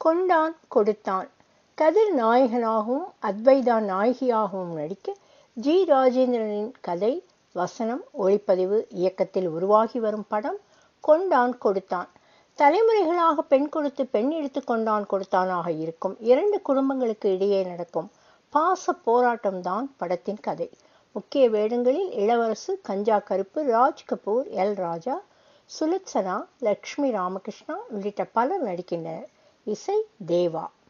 கொண்டான் கொடுத்தான் கதிர் நாயகனாகவும் அத்வைதா நாயகியாகவும் நடிக்க ஜி ராஜேந்திரனின் கதை வசனம் ஒளிப்பதிவு இயக்கத்தில் உருவாகி வரும் படம் கொண்டான் கொடுத்தான் தலைமுறைகளாக பெண் கொடுத்து பெண் எடுத்து கொண்டான் கொடுத்தானாக இருக்கும் இரண்டு குடும்பங்களுக்கு இடையே நடக்கும் பாச போராட்டம்தான் படத்தின் கதை முக்கிய வேடங்களில் இளவரசு கஞ்சா கருப்பு ராஜ் கபூர் எல் ராஜா சுலட்சனா லக்ஷ்மி ராமகிருஷ்ணா உள்ளிட்ட பலர் நடிக்கின்றனர் இசை தேவா